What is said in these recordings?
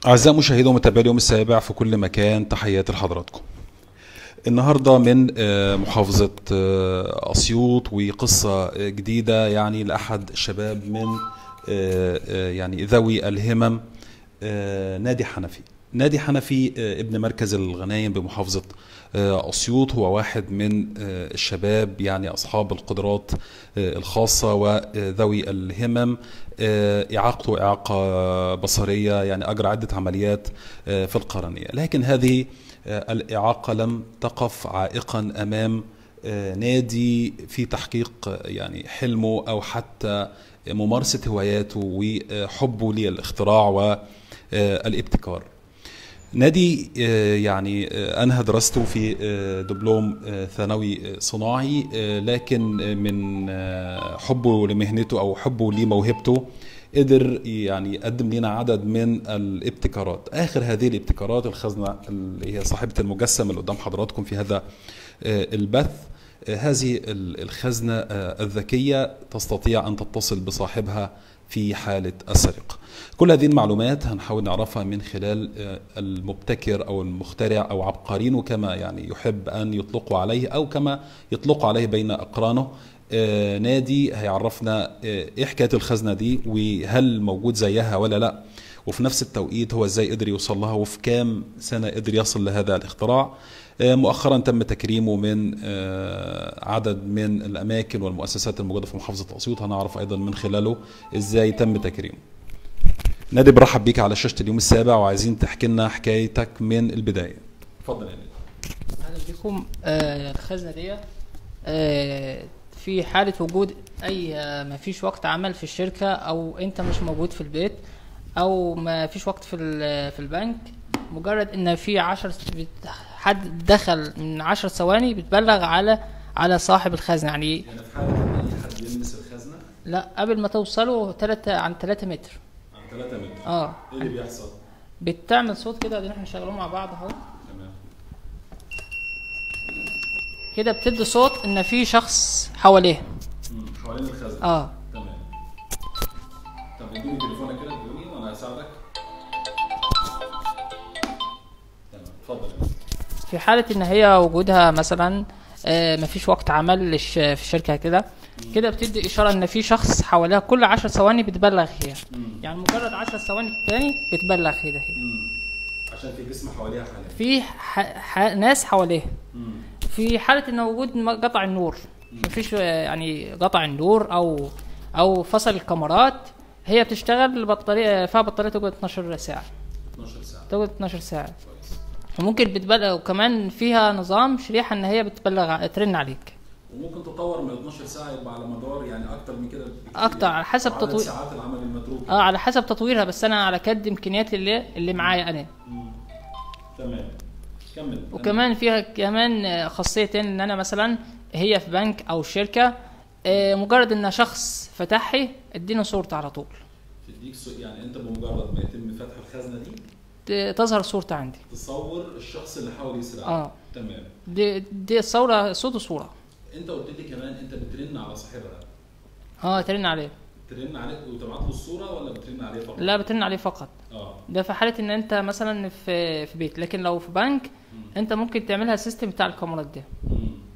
أعزائي مشاهدي ومتابعي اليوم السابع في كل مكان تحياتي لحضراتكم. النهارده من آه، محافظة آه، أسيوط وقصة آه، جديدة يعني لأحد الشباب من آه، آه، يعني ذوي الهمم آه، نادي حنفي. نادي حنفي آه، ابن مركز الغنايم بمحافظة آه، أسيوط هو واحد من آه، الشباب يعني أصحاب القدرات آه، الخاصة وذوي الهمم آه، إعاقته إعاقة بصرية يعني أجرى عدة عمليات آه، في القرنية لكن هذه آه، الإعاقة لم تقف عائقا أمام آه، نادي في تحقيق آه، يعني حلمه أو حتى ممارسة هواياته وحبه للاختراع والابتكار نادي آه، يعني آه، انهى دراسته في آه، دبلوم آه، ثانوي آه، صناعي آه، لكن آه، من آه، حبه لمهنته او حبه لموهبته قدر يعني يقدم لنا عدد من الابتكارات اخر هذه الابتكارات الخزنه اللي هي صاحبه المجسم اللي قدام حضراتكم في هذا آه، البث آه، هذه ال- الخزنه آه، الذكيه تستطيع ان تتصل بصاحبها في حاله السرقه كل هذه المعلومات هنحاول نعرفها من خلال آه، المبتكر او المخترع او عبقرينه كما يعني يحب ان يطلقوا عليه او كما يطلقوا عليه بين اقرانه آه، نادي هيعرفنا آه، ايه حكايه الخزنه دي وهل موجود زيها ولا لا وفي نفس التوقيت هو ازاي قدر يوصل لها وفي كام سنه قدر يصل لهذا الاختراع آه، مؤخرا تم تكريمه من آه، عدد من الاماكن والمؤسسات الموجوده في محافظه اسيوط هنعرف ايضا من خلاله ازاي تم تكريمه نادي برحب بيك على شاشه اليوم السابع وعايزين تحكي لنا حكايتك من البدايه اتفضل يا نادي اهلا بكم آه الخزنه دي آه في حاله وجود اي آه ما فيش وقت عمل في الشركه او انت مش موجود في البيت او ما فيش وقت في ال- في البنك مجرد ان في عشر بت- حد دخل من عشر ثواني بتبلغ على على صاحب الخزنه يعني يعني في حاله ان اي حد يلمس الخزنه لا قبل ما توصلوا تلاتة عن 3 متر عن 3 متر اه ايه اللي بيحصل؟ بتعمل صوت كده اللي احنا شغالين مع بعض اهو تمام كده بتدي صوت ان في شخص حواليه مم، حوالين الخزنه اه تمام طب اديني تليفونك كده ادوني وانا هساعدك تمام اتفضل يا نادي. في حالة إن هي وجودها مثلا آه، مفيش وقت عمل للش- في الشركة كده كده بتدي إشارة إن في شخص حواليها كل عشر ثواني بتبلغ هي مم. يعني مجرد عشر ثواني تاني بتبلغ كده هي مم. عشان في جسم حواليها حاليا في ح... ح... ناس حواليها مم. في حالة إن وجود م- قطع النور مفيش آه، يعني قطع النور أو أو فصل الكاميرات هي بتشتغل بطارية فيها بطارية تقعد 12 ساعة 12 ساعه تقعد 12 ساعة كويس وممكن بتبلغ وكمان فيها نظام شريحة إن هي بتبلغ ع- ترن عليك وممكن تطور من 12 ساعه يبقى على مدار يعني اكتر من كده بكتير. أكتر، على حسب وعدد تطوير- ساعات العمل المتروك اه على حسب تطويرها بس انا على قد امكانياتي اللي اللي معايا انا مم. تمام كمل وكمان فيها كمان آه، خاصيه تاني ان انا مثلا هي في بنك او شركه آه، مجرد ان شخص فتحي اديني صورته على طول تديك سو... يعني انت بمجرد ما يتم فتح الخزنه دي ت- تظهر صورته عندي تصور الشخص اللي حاول يسرقها اه تمام دي دي الصوره صوت وصوره انت قلت لي كمان انت بترن على صاحبها اه ترن عليه ترن عليه وتبعت له الصوره ولا بترن عليه فقط؟ لا بترن عليه فقط اه ده في حاله ان انت مثلا في في بيت لكن لو في بنك انت ممكن تعملها سيستم بتاع الكاميرات ده مم.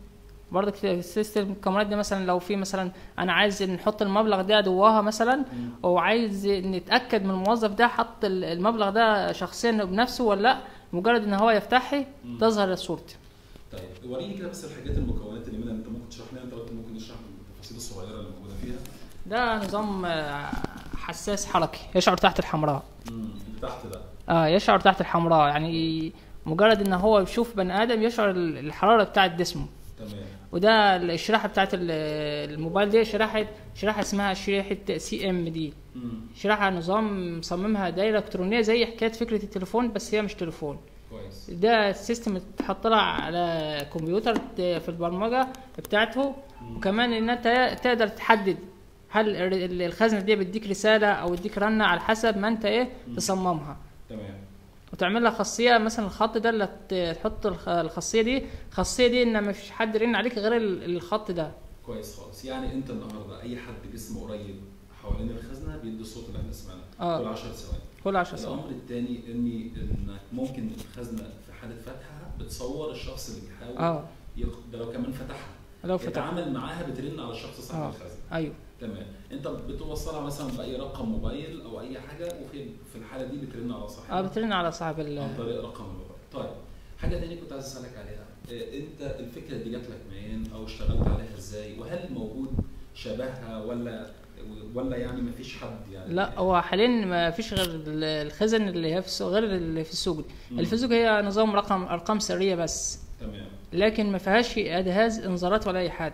برضك في السيستم الكاميرات دي مثلا لو في مثلا انا عايز نحط المبلغ ده جواها مثلا وعايز نتاكد من الموظف ده حط ال- المبلغ ده شخصيا بنفسه ولا لا مجرد ان هو يفتحي تظهر صورتي طيب وريني كده بس الحاجات المكونات اللي منها انت ممكن تشرح لنا انت قلت ممكن نشرح التفاصيل الصغيره اللي موجوده فيها ده نظام آه، حساس حركي يشعر تحت الحمراء امم اللي تحت ده اه يشعر تحت الحمراء يعني مجرد ان هو يشوف بني ادم يشعر ال- الحراره بتاعت جسمه تمام وده الشريحه بتاعت ال- الموبايل دي شريحه شريحه اسمها شريحه سي ام دي امم شريحه نظام مصممها دايره الكترونيه زي حكايه فكره التليفون بس هي مش تليفون كويس ده السيستم تحط لها على كمبيوتر ت- في البرمجه بتاعته وكمان ان انت تقدر تحدد هل ال- ال- الخزنه دي بتديك رساله او بتديك رنه على حسب ما انت ايه تصممها تمام وتعمل لها خاصيه مثلا الخط ده اللي ت- تحط الخ- الخاصيه دي الخاصيه دي ان مفيش حد يرن عليك غير ال- الخط ده كويس خالص يعني انت النهارده اي حد جسمه قريب حوالين الخزنه بيدي الصوت اللي احنا سمعناه آه. كل 10 ثواني كل 10 ثواني الامر الثاني اني انك ممكن الخزنه في حاله فتحها بتصور الشخص اللي بيحاول اه يق... ده لو كمان فتحها لو فتح يتعامل معاها بترن على الشخص صاحب آه. الخزنه ايوه تمام انت بتوصلها مثلا باي رقم موبايل او اي حاجه وفي في الحاله دي بترن على صاحبها اه بترن على صاحب عن ال طريق رقم الموبايل طيب حاجه تانية كنت عايز اسالك عليها إيه، انت الفكره دي جات لك منين او اشتغلت عليها ازاي وهل موجود شبهها ولا ولا يعني ما فيش حد يعني لا هو حاليا ما فيش غير ال- الخزن اللي هي في السوق غير اللي في السوق مم. اللي في السوق هي نظام رقم ارقام سريه بس تمام لكن ما فيهاش جهاز انذارات ولا اي حاجه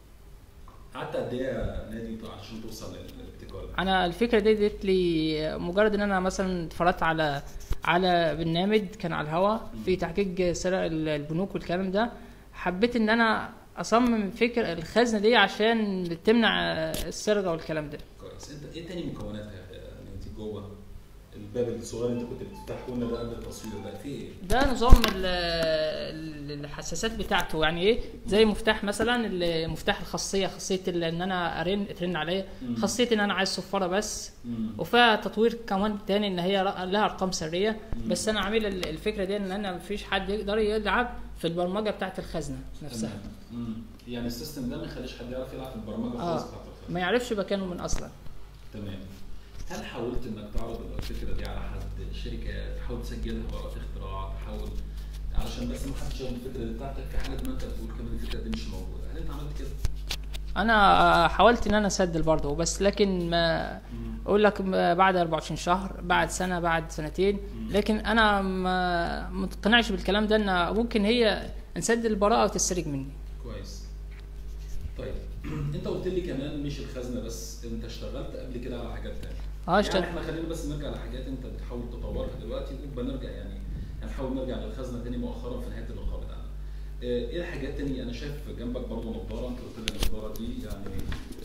قعدت قد ايه يا نادي عشان توصل لل- للابتكار ده؟ انا الفكره دي جت لي مجرد ان انا مثلا اتفرجت على على برنامج كان على الهوا في تحقيق سرق ال- البنوك والكلام ده حبيت ان انا اصمم فكر الخزنه دي عشان تمنع السرقه والكلام ده كويس انت ايه تاني مكوناتها يا نادي جوه الباب الصغير اللي انت كنت بتفتحه لنا ده قبل التصوير ده في ايه؟ ده نظام ال- ال- الحساسات بتاعته يعني ايه زي مفتاح مثلا المفتاح الخاصيه خاصيه ال- ان انا ارن ترن عليا مم. خاصيه ان انا عايز صفاره بس مم. وفيها تطوير كمان تاني ان هي ر- لها ارقام سريه مم. بس انا عامل ال- الفكره دي ان انا مفيش حد يقدر يلعب في البرمجه بتاعت الخزنه نفسها تمام. مم. يعني السيستم ده ما يخليش حد يعرف يلعب في البرمجه آه. الخاصه بتاعت الخزنة. ما يعرفش مكانه من اصلا تمام هل حاولت انك تعرض الفكره دي على حد شركه تحاول تسجلها براءه اختراع تحاول علشان بس ما حدش ياخد الفكره دي بتاعتك في حاله ما انت بتقول كمان الفكره دي مش موجوده هل انت عملت كده؟ انا حاولت ان انا اسجل برضه بس لكن ما اقول لك ما بعد 24 شهر بعد سنه بعد سنتين لكن انا ما مقتنعش بالكلام ده ان ممكن هي نسجل البراءه وتسرق مني كويس طيب انت قلت لي كمان مش الخزنه بس انت اشتغلت قبل كده على حاجات تانية اه يعني اشتغل احنا خلينا بس نرجع لحاجات انت بتحاول تطورها دلوقتي ونبقى نرجع يعني هنحاول نرجع للخزنه تاني مؤخرا في نهايه اللقاء بتاعنا. اه، ايه الحاجات تاني انا شايف جنبك برضه نظاره انت قلت لي النظاره دي يعني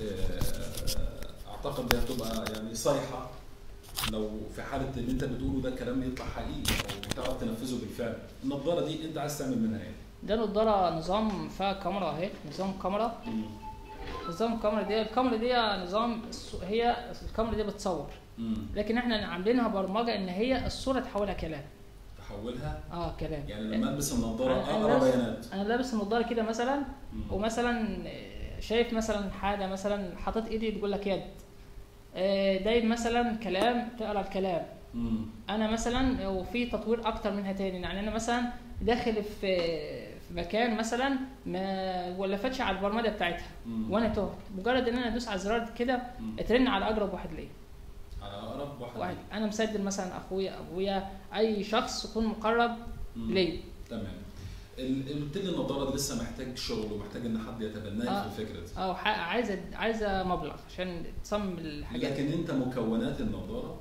اه، اعتقد دي هتبقى يعني صيحه لو في حاله اللي انت بتقوله ده كلام يطلع حقيقي او تعرف تنفذه بالفعل. النظاره دي انت عايز تعمل منها ايه؟ ده نضاره نظام فيها كاميرا اهي نظام كاميرا نظام الكاميرا دي الكاميرا دي نظام الص- هي الكاميرا دي بتصور امم لكن احنا عاملينها برمجه ان هي الصوره تحولها كلام تحولها اه كلام يعني لما البس النظاره أنا- أنا اقرا لابس- بيانات انا لابس النضاره كده مثلا مم. ومثلا شايف مثلا حاجه مثلا حاطط ايدي تقول لك يد آه، دايب مثلا كلام تقرا الكلام مم. انا مثلا وفي تطوير اكتر منها تاني يعني انا مثلا داخل في في مكان مثلا ما ولفتش على البرمجه بتاعتها مم. وانا تهت مجرد ان انا ادوس على الزرار كده مم. اترن على اقرب واحد ليا على اقرب واحد واحد انا مسجل مثلا اخويا ابويا اي شخص يكون مقرب مم. ليا تمام ال- ال- قلت لي النضاره دي لسه محتاج شغل ومحتاج ان حد يتبناك آه. في الفكره دي او ح- عايزه عايزه مبلغ عشان تصمم الحاجات لكن انت مكونات النضاره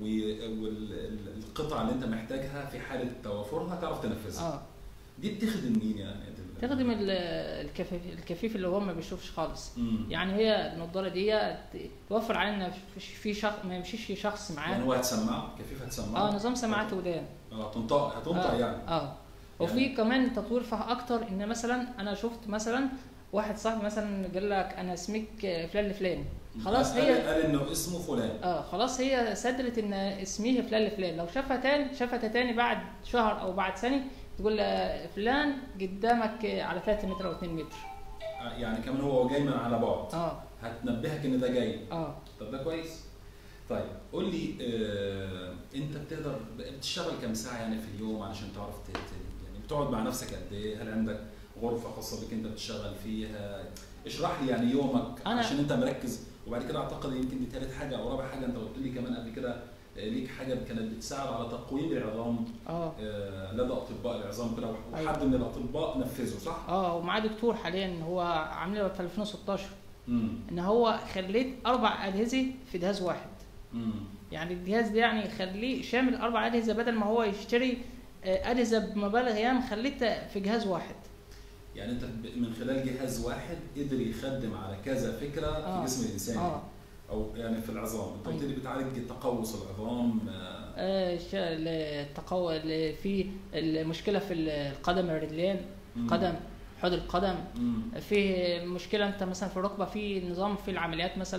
والقطع اللي انت محتاجها في حاله توافرها تعرف تنفذها اه دي بتخدم مين يعني تخدم ال- الكفيف الكفيف اللي هو ما بيشوفش خالص مم. يعني هي النضاره دي ت- توفر علينا في- في شخص ما يمشيش شخص يعني معاه هو هتسمعه كيف هتسمعه اه نظام سماعات ودان اه تنطق هتنطق آه. يعني اه وفي كمان تطوير فيها اكتر ان مثلا انا شفت مثلا واحد صاحبي مثلا قال لك انا اسمك فلان الفلاني خلاص قال- هي قال انه اسمه فلان اه خلاص هي سدلت ان اسمي فلان الفلاني لو شافها تاني شافتها تاني بعد شهر او بعد سنه تقول له فلان قدامك على 3 متر او 2 متر آه، يعني كمان هو جاي من على بعد اه هتنبهك ان ده جاي اه طب ده كويس طيب قول لي آه انت بتقدر بتشتغل كام ساعه يعني في اليوم علشان تعرف ت- ت- يعني بتقعد مع نفسك قد ايه هل عندك غرفه خاصه بك انت بتشتغل فيها اشرح لي يعني يومك أنا- عشان انت مركز وبعد كده اعتقد يمكن دي ثالث حاجه او رابع حاجه انت قلت لي كمان قبل كده آه، ليك حاجه كانت بتساعد على تقويم العظام اه آه، لدى اطباء العظام كده أيوة. وحد من الاطباء نفذه صح؟ اه ومعاه دكتور حاليا هو عامله في 2016 امم ان هو خليت اربع اجهزه في جهاز واحد امم يعني الجهاز ده يعني يخليه شامل اربع اجهزه بدل ما هو يشتري آه، اجهزه بمبالغ ياما خليتها في جهاز واحد يعني انت ب- من خلال جهاز واحد قدر يخدم على كذا فكره آه. في جسم الانسان اه او يعني في العظام انت قلت أيوة. لي بتعالج تقوس العظام آه، آه، ش- التقوى اللي في المشكله في القدم الرجلين مم. قدم حوض القدم مم. في مشكله انت مثلا في الركبه في نظام في العمليات مثلا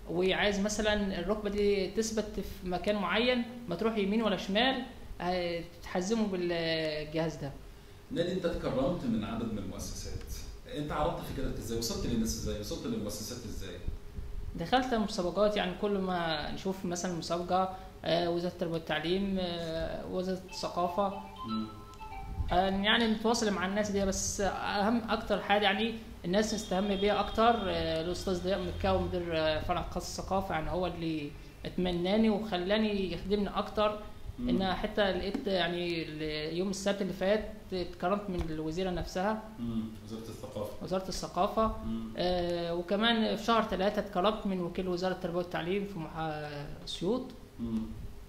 وعايز مثلا الركبه دي تثبت في مكان معين ما تروح يمين ولا شمال آه، تحزمه بالجهاز ده نادي انت اتكرمت من عدد من المؤسسات انت عرضت فكرتك ازاي وصلت للناس ازاي وصلت للمؤسسات ازاي دخلت مسابقات يعني كل ما نشوف مثلا مسابقه آه، وزاره التربيه والتعليم آه، وزاره الثقافه مم. آه، يعني نتواصل مع الناس دي بس اهم اكتر حاجه يعني الناس تستهم بيها اكتر آه، الاستاذ ضياء مكاوي مدير آه، فرع قصص الثقافه يعني هو اللي اتمناني وخلاني يخدمني اكتر مم. ان حتى لقيت يعني ال- يوم السبت اللي فات اتكرمت من الوزيره نفسها مم. وزاره الثقافه وزاره الثقافه مم. آه، وكمان في شهر ثلاثة اتكرمت من وكيل وزاره التربيه والتعليم في محا... اسيوط مم.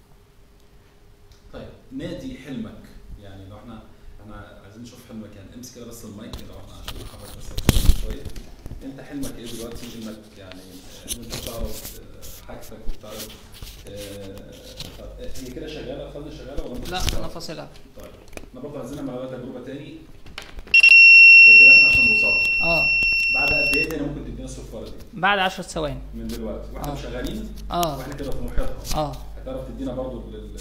طيب نادي حلمك يعني لو احنا احنا عايزين نشوف حلمك يعني امسك كده بس المايك كده احنا عشان نحرك بس الكلام شويه انت حلمك ايه دلوقتي انك يعني آه، ان انت بتعرف آه، حاجتك وبتعرف آه، طب هي كده شغاله خلنا شغاله ولا انت لا بتشتغل؟ انا فاصلها طيب احنا برضه عايزينها مع تجربه تاني هي كده احنا عشان نوصلها اه بعد قد ايه تاني ممكن تدينا الصفاره دي بعد 10 ثواني من دلوقتي واحنا آه. شغالين اه واحنا كده في محيطها اه هتعرف تدينا برضو ال- ال-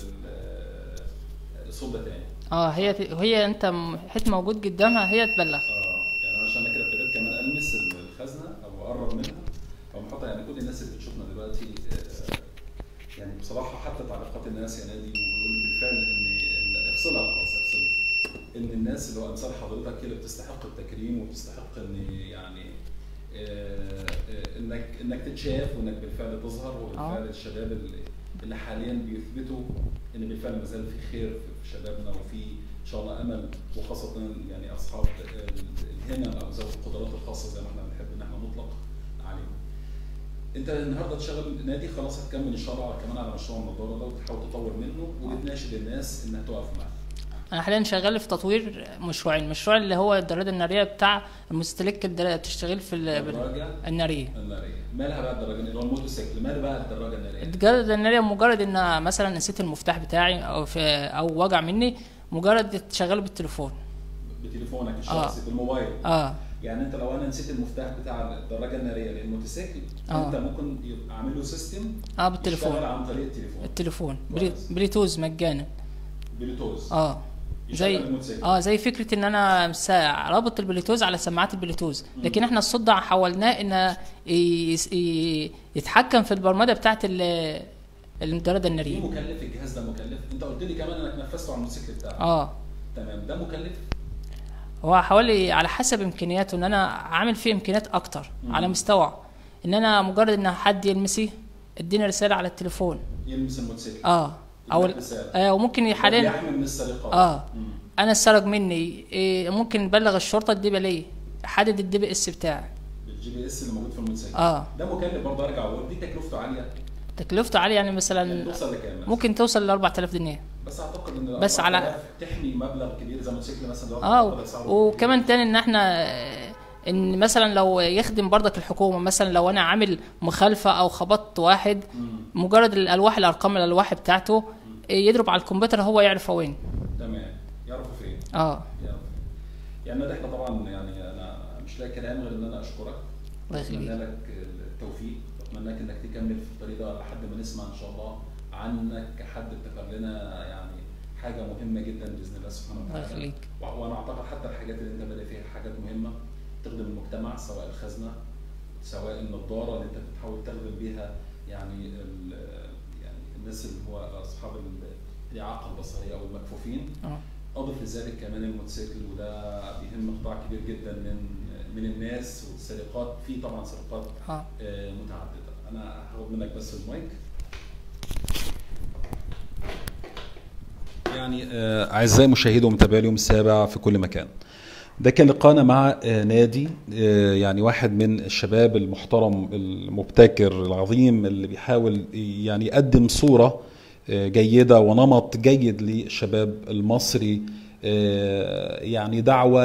ال- الصوت ده تاني اه هي هي انت م- حته موجود قدامها هي تبلغ اه يعني انا عشان أنا كده ابتديت كمان المس الخزنه او اقرب منها او محطه يعني كل الناس اللي بتشوفنا دلوقتي آه، يعني بصراحه حتى تعليقات الناس يا نادي وبيقول بالفعل ان ال- افصلها خلاص افصلها ان الناس اللي هو امثال حضرتك هي اللي بتستحق التكريم وبتستحق ان يعني آه، آه، انك انك تتشاف وانك بالفعل تظهر وبالفعل الشباب اللي اللي حاليا بيثبتوا ان بالفعل ما زال في خير في شبابنا وفي ان شاء الله امل وخاصه يعني اصحاب ال- الهمم او ذوي القدرات الخاصه زي ما احنا بنحب ان احنا نطلق عليهم. انت النهارده تشتغل نادي خلاص هتكمل ان شاء الله كمان على مشروع النضاره ده وتحاول تطور منه وبتناشد الناس انها تقف معاك. انا حاليا شغال في تطوير مشروعين مشروع اللي هو الدراجه الناريه بتاع المستهلك الدرا- بتشتغل في ال- بال- الدراجه الناريه الناريه مالها بقى الدراجه اللي هو الموتوسيكل مالها بقى الدراجه الناريه؟ الدراجه الناريه مجرد ان مثلا نسيت المفتاح بتاعي او في او وجع مني مجرد تشغله بالتليفون بتليفونك الشخصي بالموبايل اه يعني انت لو انا نسيت المفتاح بتاع الدراجه الناريه للموتوسيكل آه. انت ممكن يبقى عامل له سيستم اه بالتليفون يشتغل عن طريق التليفون التليفون بلي- كويس. بلوتوز مجانا بلوتوث اه زي يشغل الموتوسيكل اه زي فكره ان انا مسا- رابط البلوتوز على سماعات البلوتوز لكن احنا الصوت ده حولناه ان يس- ي- يتحكم في البرمجه بتاعت ال- الدراجه دي الناريه مكلف الجهاز ده مكلف انت قلت لي كمان انك نفذته على الموتوسيكل بتاعك اه تمام ده مكلف هو حوالي على حسب امكانياته ان انا عامل فيه امكانيات اكتر مم. على مستوى ان انا مجرد ان حد يلمسي اديني رساله على التليفون يلمس الموتوسيكل اه او يديك رسالة. آه وممكن حاليا بيحمي من السرقات آه. مم. انا اتسرق مني إيه ممكن نبلغ الشرطه الدي بي ليه حدد الدي بي اس بتاعي بالجي بي اس اللي موجود في الموتوسيكل اه ده مكلف برضه ارجع واقول دي تكلفته عاليه تكلفته عاليه يعني يعني مثلا توصل لكام مثلاً؟ ممكن توصل ل 4000 جنيه بس اعتقد ان بس على- 4000 تحمي مبلغ كبير زي الموتوسيكل مثلا لو اه أعتقد سعره وكمان تاني ان احنا آه، ان مثلا لو يخدم برضك الحكومه مثلا لو انا عامل مخالفه او خبطت واحد كبير. مم. مجرد الالواح الارقام الالواح بتاعته آه، يضرب على الكمبيوتر هو يعرف هو وين تمام يعرفوا فين اه يعرفوا فين. يعني ده احنا طبعا يعني انا مش لاقي كلام غير ان انا اشكرك الله اتمنى يخليك لك التوفيق واتمنى لك انك تكمل في الطريق ده لحد ما نسمع ان شاء الله عنك كحد ابتكر لنا يعني حاجه مهمه جدا باذن الله سبحانه الله وتعالى يخليك و- وانا اعتقد حتى الحاجات اللي انت بادئ فيها حاجات مهمه تخدم المجتمع سواء الخزنه سواء النظاره اللي انت بتحاول تخدم بيها يعني ال- يعني الناس اللي هو اصحاب ال- الاعاقه البصريه او المكفوفين اه اضف لذلك كمان الموتوسيكل وده بيهم قطاع كبير جدا من من الناس والسرقات في طبعا سرقات اه آه، متعدده انا هاخد منك بس المايك يعني آه، اعزائي مشاهدي ومتابعي اليوم السابع في كل مكان ده كان لقاءنا مع آه، نادي آه، يعني واحد من الشباب المحترم المبتكر العظيم اللي بيحاول يعني يقدم صورة آه، جيدة ونمط جيد للشباب المصري آه، يعني دعوة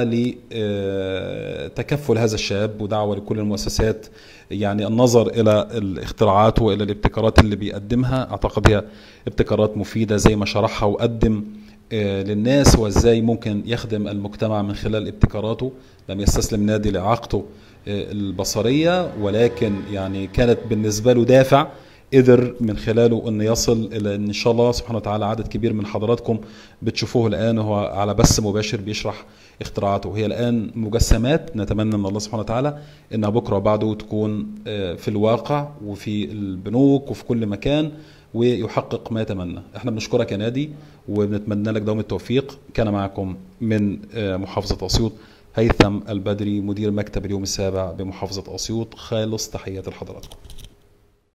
لتكفل هذا الشاب ودعوة لكل المؤسسات يعني النظر إلى الاختراعات وإلى الابتكارات اللي بيقدمها أعتقد هي ابتكارات مفيدة زي ما شرحها وقدم آه، للناس وازاي ممكن يخدم المجتمع من خلال ابتكاراته لم يستسلم نادي لاعاقته البصريه ولكن يعني كانت بالنسبه له دافع قدر من خلاله ان يصل الى ان شاء الله سبحانه وتعالى عدد كبير من حضراتكم بتشوفوه الان هو على بث مباشر بيشرح اختراعاته وهي الان مجسمات نتمنى من الله سبحانه وتعالى انها بكره وبعده تكون آه، في الواقع وفي البنوك وفي كل مكان ويحقق ما يتمنى احنا بنشكرك يا نادي وبنتمنى لك دوام التوفيق كان معكم من آه، محافظة أسيوط هيثم البدري مدير مكتب اليوم السابع بمحافظة أسيوط خالص تحيات لحضراتكم